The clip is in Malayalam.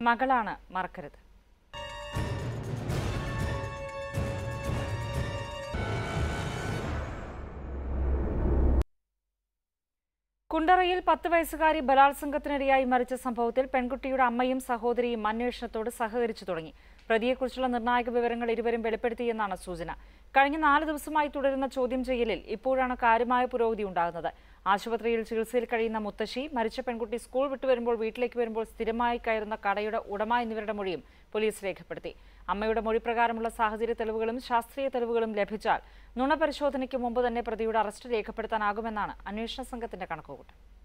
മകളാണ് മറക്കരുത് കുണ്ടറയിൽ പത്ത് വയസ്സുകാരി ബലാത്സംഗത്തിനിരയായി മരിച്ച സംഭവത്തിൽ പെൺകുട്ടിയുടെ അമ്മയും സഹോദരിയും അന്വേഷണത്തോട് സഹകരിച്ചു തുടങ്ങി പ്രതിയെക്കുറിച്ചുള്ള നിർണായക വിവരങ്ങൾ ഇരുവരും വെളിപ്പെടുത്തിയെന്നാണ് സൂചന കഴിഞ്ഞ നാല് ദിവസമായി തുടരുന്ന ചോദ്യം ചെയ്യലിൽ ഇപ്പോഴാണ് കാര്യമായ പുരോഗതി ഉണ്ടാകുന്നത് ആശുപത്രിയിൽ ചികിത്സയിൽ കഴിയുന്ന മുത്തശ്ശി മരിച്ച പെൺകുട്ടി സ്കൂൾ വിട്ടുവരുമ്പോൾ വീട്ടിലേക്ക് വരുമ്പോൾ സ്ഥിരമായി കയറുന്ന കടയുടെ ഉടമ എന്നിവരുടെ മൊഴിയും പോലീസ് രേഖപ്പെടുത്തി അമ്മയുടെ മൊഴി പ്രകാരമുള്ള സാഹചര്യ തെളിവുകളും ശാസ്ത്രീയ തെളിവുകളും ലഭിച്ചാൽ നുണപരിശോധനയ്ക്ക് മുമ്പ് തന്നെ പ്രതിയുടെ അറസ്റ്റ് രേഖപ്പെടുത്താനാകുമെന്നാണ് അന്വേഷണ സംഘത്തിന്റെ കണക്കുകൂട്ടൽ